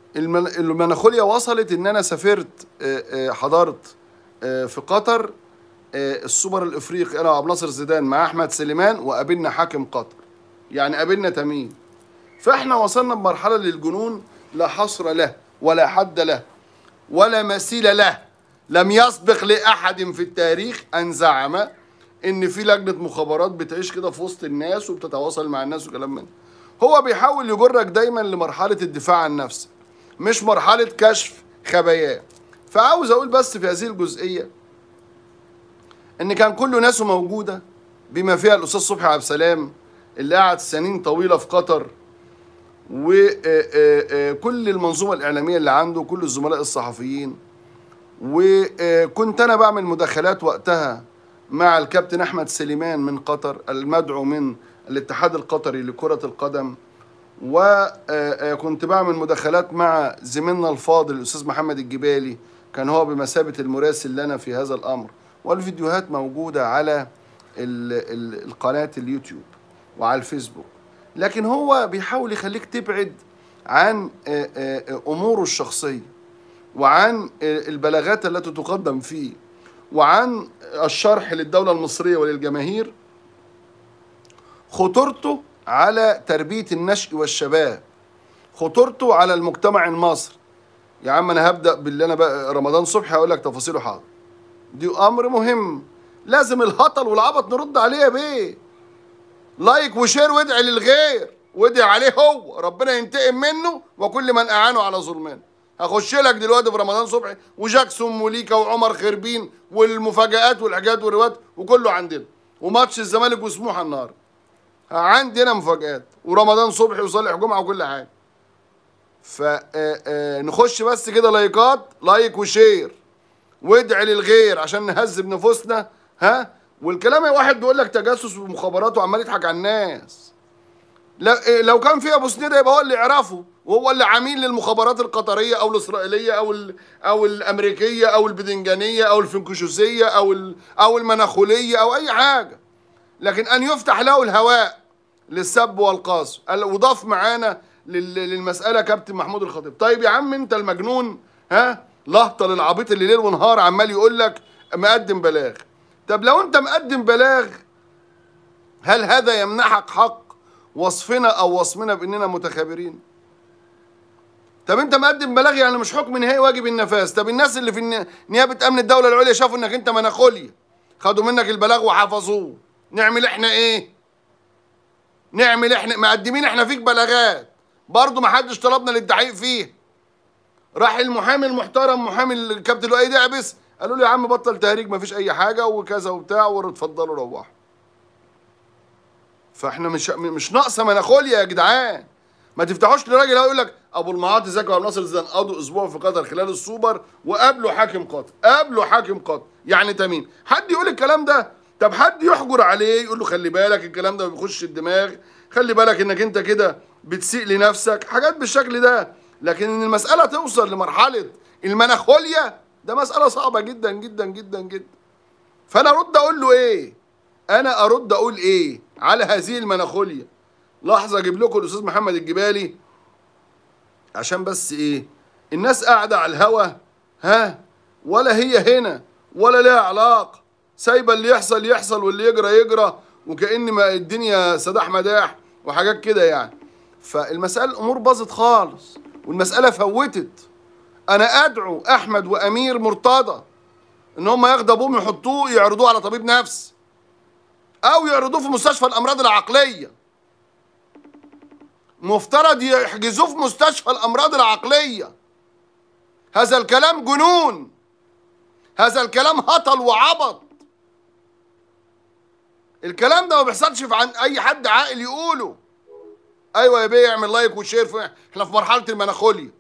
المن- المناخوليا وصلت ان انا سافرت آه، آه، حضرت آه، في قطر آه، السوبر الافريقي انا وعبد الناصر زيدان مع احمد سليمان وقابلنا حاكم قطر يعني قابلنا تميم فاحنا وصلنا بمرحله للجنون لا حصر له ولا حد له ولا مثيل له لم يسبق لاحد في التاريخ ان زعم ان في لجنه مخابرات بتعيش كده في وسط الناس وبتتواصل مع الناس وكلام من ده. هو بيحاول يجرك دايما لمرحله الدفاع عن نفسك مش مرحله كشف خباياه فعاوز اقول بس في هذه الجزئيه ان كان كل ناسه موجوده بما فيها الاستاذ صبحي عبد السلام اللي قعد سنين طويله في قطر وكل المنظومه الاعلاميه اللي عنده كل الزملاء الصحفيين وكنت انا بعمل مداخلات وقتها مع الكابتن احمد سليمان من قطر المدعو من الاتحاد القطري لكره القدم وكنت بعمل مداخلات مع زميلنا الفاضل الاستاذ محمد الجبالي كان هو بمثابه المراسل لنا في هذا الامر والفيديوهات موجوده على ال- ال- القناه اليوتيوب وعلى الفيسبوك لكن هو بيحاول يخليك تبعد عن آه، آه، اموره الشخصيه وعن آه، البلاغات التي تقدم فيه وعن الشرح للدوله المصريه وللجماهير خطورته على تربيه النشء والشباب خطورته على المجتمع المصري يا عم انا هبدا باللي انا بقى رمضان صبحي هقول لك تفاصيله حاضر دي امر مهم لازم الهطل والعبط نرد عليه يا بيه لايك وشير وادعي للغير وادعي عليه هو ربنا ينتقم منه وكل من اعانه على ظلمان هخش لك دلوقتي في رمضان صبحي وجاكسون موليكا وعمر خربين والمفاجآت والحاجات والروايات وكله عندنا وماتش الزمالك وسموحه النهارده عندي انا مفاجآت ورمضان صبحي وصالح جمعه وكل حاجه فنخش بس كده لايكات لايك وشير وادعي للغير عشان نهذب نفوسنا ها والكلام يا واحد بيقول لك تجسس ومخابرات وعمال يضحك على الناس لا إيه، لو كان في ابو سنيده يبقى هو اللي يعرفه وهو اللي عميل للمخابرات القطريه او الاسرائيليه او ال او الامريكيه او البدنجانيه او الفنكشوسيه او ال او المناخوليه او اي حاجه لكن ان يفتح له الهواء للسب والقاص قال- وضاف معانا لل- للمساله كابتن محمود الخطيب طيب يا عم انت المجنون ها لهطل العبيط اللي ليل ونهار عمال يقول لك مقدم بلاغ طب لو انت مقدم بلاغ هل هذا يمنحك حق وصفنا او وصمنا باننا متخابرين طب انت مقدم بلاغ يعني مش حكم نهائي واجب النفاذ طب الناس اللي في الن- نيابه امن الدوله العليا شافوا انك انت مناخوليا خدوا منك البلاغ وحفظوه نعمل احنا ايه نعمل احنا مقدمين احنا فيك بلاغات برضه ما حدش طلبنا للتحقيق فيه راح المحامي المحترم محامي الكابتن لؤي دعبس قالوا له يا عم بطل تهريج ما فيش اي حاجه وكذا وبتاع واتفضلوا روحوا فاحنا مش مش ناقصه مناخوليا يا جدعان ما تفتحوش لراجل يقول لك ابو المعاطي زكي وعبد الناصر الزيدان قضوا اسبوع في قطر خلال السوبر وقابلوا حاكم قطر قابلوا حاكم قطر يعني تمين حد يقول الكلام ده طب حد يحجر عليه يقول له خلي بالك الكلام ده ما بيخش الدماغ خلي بالك انك انت كده بتسيء لنفسك حاجات بالشكل ده لكن ان المساله توصل لمرحله المناخوليا ده مساله صعبه جدا جدا جدا جدا فانا ارد اقول له ايه انا ارد اقول ايه على هذه المناخوليا لحظه اجيب لكم الاستاذ محمد الجبالي عشان بس ايه الناس قاعده على الهوا ها ولا هي هنا ولا ليها علاقه سايبه اللي يحصل يحصل واللي يجرى يجرى وكأن ما الدنيا سداح مداح وحاجات كده يعني فالمسألة الأمور باظت خالص والمسألة فوتت أنا أدعو أحمد وأمير مرتضى إن هم ياخدوا أبوهم يحطوه يعرضوه على طبيب نفسي أو يعرضوه في مستشفى الأمراض العقلية مفترض يحجزوه في مستشفى الأمراض العقلية هذا الكلام جنون هذا الكلام هطل وعبط الكلام ده ما بيحصلش في عن اي حد عاقل يقوله ايوه يا بيه اعمل لايك وشير في احنا في مرحله المناخوليا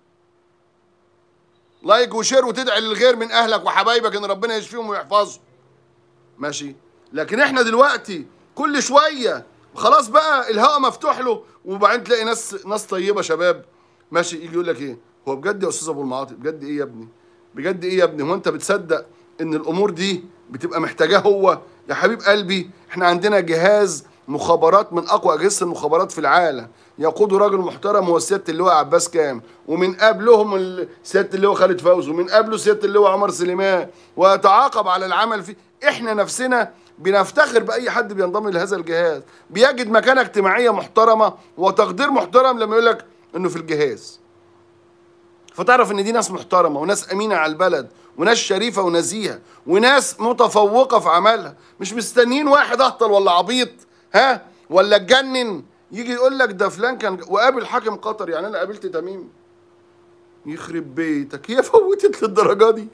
لايك وشير وتدعي للغير من اهلك وحبايبك ان ربنا يشفيهم ويحفظهم ماشي لكن احنا دلوقتي كل شويه خلاص بقى الهواء مفتوح له وبعدين تلاقي ناس ناس طيبه شباب ماشي يجي يقول لك ايه هو بجد يا استاذ ابو المعاطي بجد ايه يا ابني بجد ايه يا ابني هو انت بتصدق ان الامور دي بتبقى محتاجاه هو يا حبيب قلبي احنا عندنا جهاز مخابرات من اقوى اجهزه المخابرات في العالم يقود راجل محترم هو سياده اللواء عباس كامل ومن قبلهم ال- سياده اللواء خالد فوزي ومن قبله سياده اللواء عمر سليمان ويتعاقب على العمل فيه احنا نفسنا بنفتخر باي حد بينضم لهذا الجهاز بيجد مكانه اجتماعيه محترمه وتقدير محترم لما يقول لك انه في الجهاز فتعرف ان دي ناس محترمه وناس امينه على البلد وناس شريفه ونزيهه وناس متفوقه في عملها مش مستنيين واحد اهطل ولا عبيط ها ولا اتجنن يجي يقول لك ده فلان كان وقابل حاكم قطر يعني انا قابلت تميم يخرب بيتك هي فوتت للدرجه دي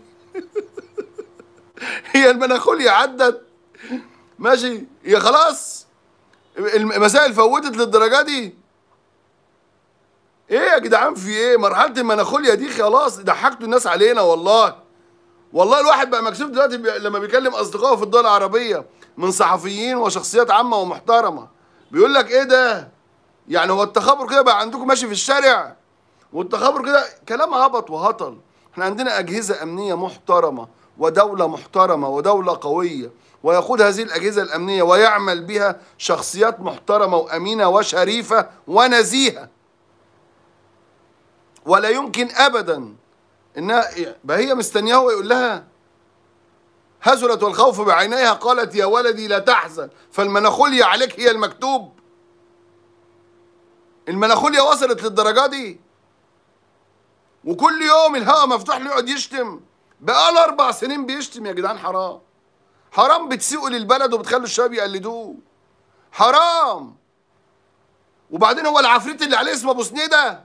هي المناخوليا عدت ماشي هي خلاص المسائل فوتت للدرجه دي ايه يا جدعان في ايه مرحله المناخوليا دي خلاص ضحكتوا الناس علينا والله والله الواحد بقى مكسوف دلوقتي بي... لما بيكلم اصدقائه في الدول العربيه من صحفيين وشخصيات عامه ومحترمه بيقول لك ايه ده يعني هو التخابر كده بقى عندكم ماشي في الشارع والتخابر كده كلام هبط وهطل احنا عندنا اجهزه امنيه محترمه ودوله محترمه ودوله قويه ويقود هذه الاجهزه الامنيه ويعمل بها شخصيات محترمه وامينه وشريفه ونزيهه ولا يمكن ابدا انها بقى هي مستنياه ويقول لها هزلت والخوف بعينيها قالت يا ولدي لا تحزن فالمناخوليا عليك هي المكتوب المناخوليا وصلت للدرجه دي وكل يوم الهواء مفتوح له يقعد يشتم بقاله اربع سنين بيشتم يا جدعان حرام حرام بتسيئوا للبلد وبتخلوا الشباب يقلدوه حرام وبعدين هو العفريت اللي عليه اسمه ابو سنيده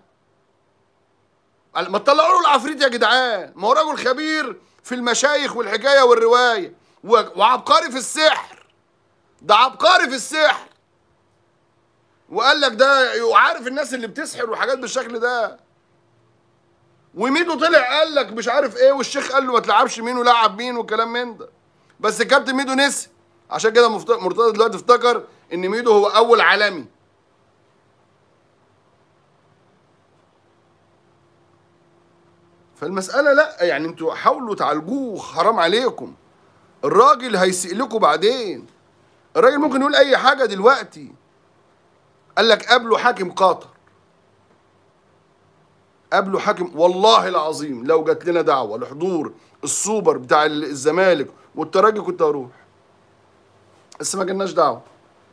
ما تطلعوا له العفريت يا جدعان ما هو راجل خبير في المشايخ والحكايه والروايه و- وعبقري في السحر ده عبقري في السحر وقال لك ده وعارف الناس اللي بتسحر وحاجات بالشكل ده وميدو طلع قال لك مش عارف ايه والشيخ قال له ما تلعبش مين ولعب مين وكلام من ده بس كابتن ميدو نسي عشان كده مفت- مرتضى دلوقتي افتكر ان ميدو هو اول عالمي فالمسألة لا يعني انتوا حاولوا تعالجوه حرام عليكم الراجل هيسيء لكم بعدين الراجل ممكن يقول اي حاجة دلوقتي قال لك قابله حاكم قطر قابله حاكم والله العظيم لو جات لنا دعوة لحضور السوبر بتاع الزمالك والترجي كنت هروح بس ما جالناش دعوة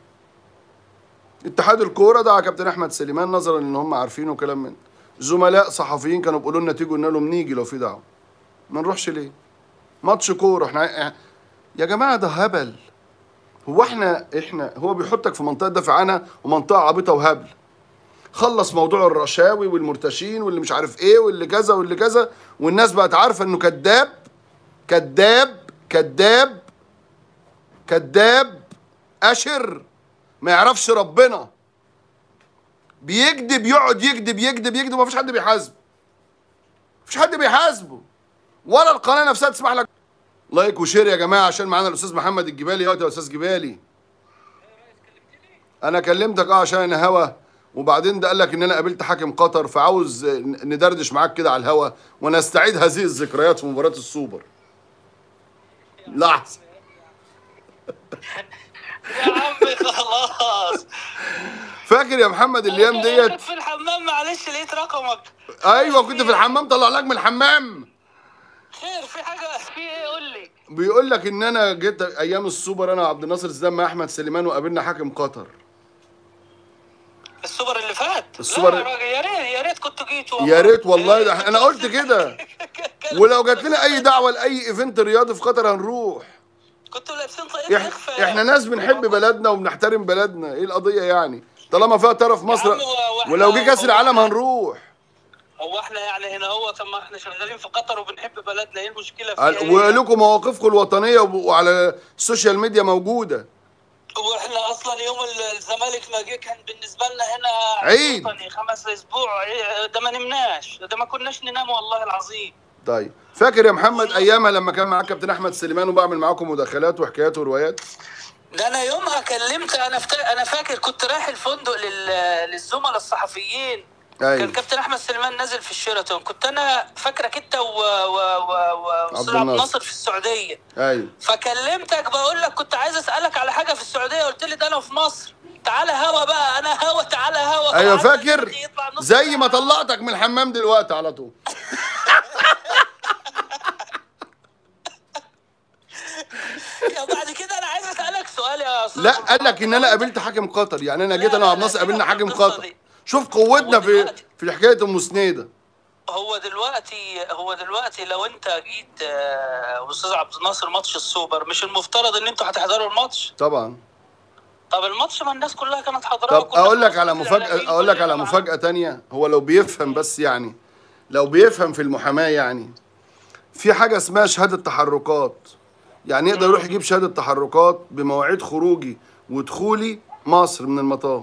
اتحاد الكورة دعا كابتن احمد سليمان نظرا ان هم عارفينه وكلام من ده. زملاء صحفيين كانوا بيقولوا لنا تيجوا قلنا لهم نيجي لو في دعوه ما نروحش ليه ماتش كوره احنا يا جماعه ده هبل هو احنا احنا هو بيحطك في منطقه دافع عنها ومنطقه عبيطه وهبل خلص موضوع الرشاوي والمرتشين واللي مش عارف ايه واللي كذا واللي كذا والناس بقت عارفه انه كذاب كذاب كذاب كذاب اشر ما يعرفش ربنا بيكذب يقعد يكذب يكذب يكذب ومفيش حد بيحاسبه مفيش حد بيحاسبه ولا القناه نفسها تسمح لك لايك وشير يا جماعه عشان معانا الاستاذ محمد الجبالي اهوت يا استاذ جبالي انا كلمتك اه عشان انا هوا وبعدين ده قال لك ان انا قابلت حاكم قطر فعاوز ندردش معاك كده على الهوا ونستعيد هذه الذكريات في مباراه السوبر لحظه يا عمي خلاص فاكر يا محمد الايام ديت كنت في الحمام معلش لقيت رقمك ايوه كنت في الحمام طلع لك من الحمام خير في حاجه في ايه قول لي بيقول لك ان انا جيت ايام السوبر انا وعبد الناصر زيدان مع احمد سليمان وقابلنا حاكم قطر السوبر اللي فات السوبر- لا يا راجل يا ريت يا ريت كنتوا جيتوا يا ريت والله ده انا قلت كده ولو جات لنا اي دعوه لاي ايفنت رياضي في قطر هنروح كنتوا لابسين طاقية احنا, اخفاء احنا ناس بنحب بلدنا وبنحترم بلدنا ايه القضيه يعني طالما فيها طرف مصر عم هو- وإحنا- ولو جه كاس هو العالم إحنا- هنروح هو احنا يعني هنا هو طب ما احنا شغالين في قطر وبنحب بلدنا ايه المشكله في ايه؟ ولكم مواقفكم الوطنيه وب- وعلى السوشيال ميديا موجوده واحنا اصلا يوم ال- الزمالك ما جه كان بالنسبه لنا هنا عيد. وطني خمس اسبوع عي- ده ما نمناش ده ما كناش ننام والله العظيم طيب فاكر يا محمد ايامها لما كان معاك كابتن احمد سليمان وبعمل معاكم مداخلات وحكايات وروايات ده انا يومها كلمت انا فتا... انا فاكر كنت رايح الفندق لل... للزملاء الصحفيين كان ايوه كابتن احمد سليمان نازل في الشيراتون كنت انا فاكرك انت و و و و عبد واستاذ عبد الناصر. الناصر في السعوديه ايوه فكلمتك بقول لك كنت عايز اسالك على حاجه في السعوديه قلت لي ده انا في مصر تعالى هوا بقى انا هوا تعالى هوا ايوه وعندك فاكر يطلع نص زي ساعة. ما طلعتك من الحمام دلوقتي على طول يا بعد كده انا عايز اسالك سؤال يا استاذ لا أبو قال لك ان انا محمد. قابلت حاكم قطر يعني انا جيت لا، انا لا، وعبد لا، الناصر قابلنا سيبك من حاكم القصة قطر دي. شوف قوتنا هو في دلوقتي- في حكايه ام سنيده هو دلوقتي هو دلوقتي لو انت جيت آه، استاذ عبد الناصر ماتش السوبر مش المفترض ان انتوا هتحضروا الماتش طبعا طب الماتش ما الناس كلها كانت حاضراه طب وكنا اقول لك في على وسط مفاجاه الإعلاميين اقول لك كلنا على معاه. مفاجاه تانية هو لو بيفهم بس يعني لو بيفهم في المحاماه يعني في حاجه اسمها شهاده تحركات يعني يقدر يروح يجيب شهاده تحركات بمواعيد خروجي ودخولي مصر من المطار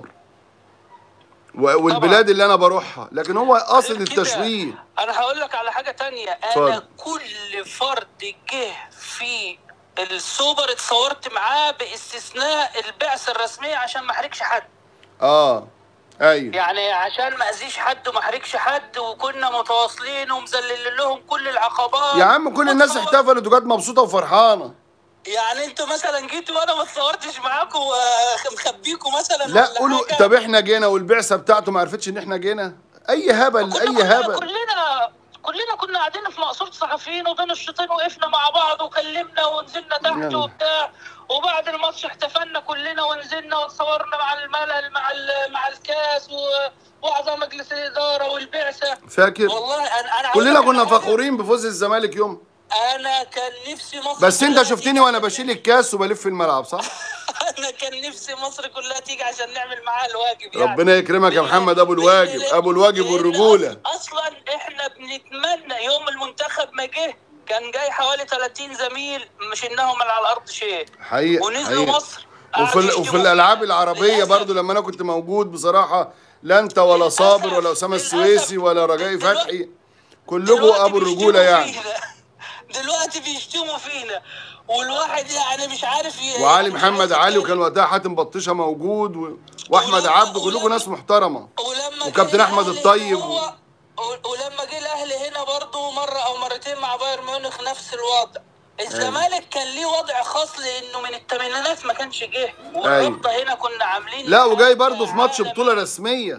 و- والبلاد اللي انا بروحها لكن هو قاصد غير كده، التشويه انا هقول لك على حاجه تانية اتفضل. انا كل فرد جه في السوبر اتصورت معاه باستثناء البعثه الرسميه عشان ما احرجش حد اه ايوه يعني عشان ما اذيش حد وما احرجش حد وكنا متواصلين ومذللين لهم كل العقبات يا عم كل الناس وتصور- احتفلت وكانت مبسوطه وفرحانه يعني انتوا مثلا جيتوا وانا ما اتصورتش معاكم ومخبيكم مثلا لا ولا قولوا حاجة؟ طب احنا جينا والبعثه بتاعته ما عرفتش ان احنا جينا اي هبل كنا- اي كنا- هبل كلنا كلنا كنا قاعدين في مقصورة صحفيين وبين الشوطين وقفنا مع بعض وكلمنا ونزلنا تحت يلا. وبتاع وبعد الماتش احتفلنا كلنا ونزلنا وتصورنا مع الملل مع ال- مع الكاس و- واعضاء مجلس الاداره والبعثه فاكر والله انا انا كلنا عايز أقول كنا لك حاجة. فخورين بفوز الزمالك يوم انا كان نفسي مصر بس انت كلها شفتني تيجي وانا عشان- بشيل الكاس وبلف في الملعب صح انا كان نفسي مصر كلها تيجي عشان نعمل معاها الواجب يعني ربنا يكرمك يا محمد ابو الواجب ابو الواجب والرجوله اصلا احنا بنتمنى يوم المنتخب ما جه كان جاي حوالي 30 زميل مشيناهم من على الارض شيء حقيقه ونزلوا حقيقه مصر وفي قعدوا ال- يشتموا وفي الالعاب فينا. العربيه للأسف- برضو لما انا كنت موجود بصراحه لا انت ولا صابر ولا اسامه للأسف- السويسي ولا رجائي دلوقتي- فتحي كلكم دلوقتي ابو الرجوله بيشتموا يعني فينا. دلوقتي بيشتموا فينا والواحد يعني مش عارف ي- وعلي مش محمد عارف علي يتكلم. وكان وقتها حاتم بطيشه موجود و... واحمد ولما- عبده كلكم ولما- ناس محترمه ولما وكابتن جه أحمد الأهلي الطيب هو- و- ولما جه الاهلي هنا برضه مره او مرتين مع بايرن ميونخ نفس الوضع الزمالك كان ليه وضع خاص لانه من الثمانينات ما كانش جه والرابطه هنا كنا عاملين لا وجاي حاجة برضه في ماتش عالمية. بطوله رسميه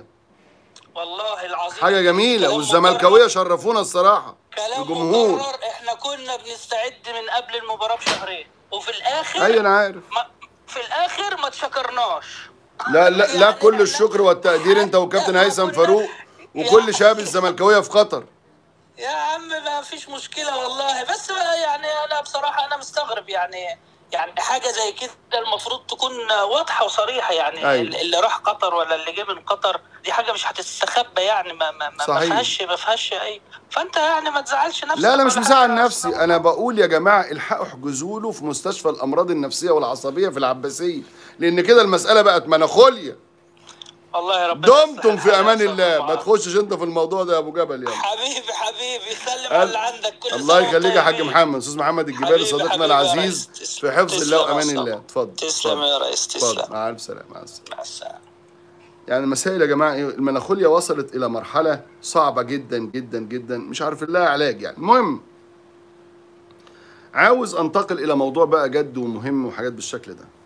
والله العظيم حاجه جميله كلام والزملكاويه شرفونا الصراحه كلام الجمهور مقرر احنا كنا بنستعد من قبل المباراه بشهرين وفي الاخر ايوه انا عارف ما في الاخر ما تشكرناش لا لا لا كل الشكر والتقدير انت وكابتن هيثم فاروق وكل شباب الزملكاويه في قطر يا عم ما فيش مشكلة والله بس بقى يعني أنا بصراحة أنا مستغرب يعني يعني حاجة زي كده المفروض تكون واضحة وصريحة يعني أيوة. اللي راح قطر ولا اللي جه من قطر دي حاجة مش هتستخبى يعني ما ما ما, ما صحيح. فيهاش ما فيهاش أي فأنت يعني ما تزعلش نفسك لا لا مش ولا مزعل حاجة. نفسي انا بقول يا جماعه الحقوا احجزوا له في مستشفى الامراض النفسيه والعصبيه في العباسيه لان كده المساله بقت مناخوليا والله يا ربنا دمتم يصلح في حالك امان يا الله أستاذ ما معاذ. تخشش انت في الموضوع ده يا ابو جبل يلا حبيبي حبيبي سلم قال- على اللي عندك كل الله سنة يخليك يا حاج طيبين. محمد استاذ محمد الجبالي حبيبي- صديقنا حبيبي يا العزيز ريس. تسلم. في حفظ الله تسلم يا وامان أستاذ. الله اتفضل تسلم اتفضل. يا ريس اتفضل تسلم مع الف سلامه مع السلامه مع السلامة يعني المسائل يا جماعه ايه المناخوليا وصلت الى مرحله صعبه جدا جدا جدا مش عارف لها علاج يعني المهم عاوز انتقل الى موضوع بقى جد ومهم وحاجات بالشكل ده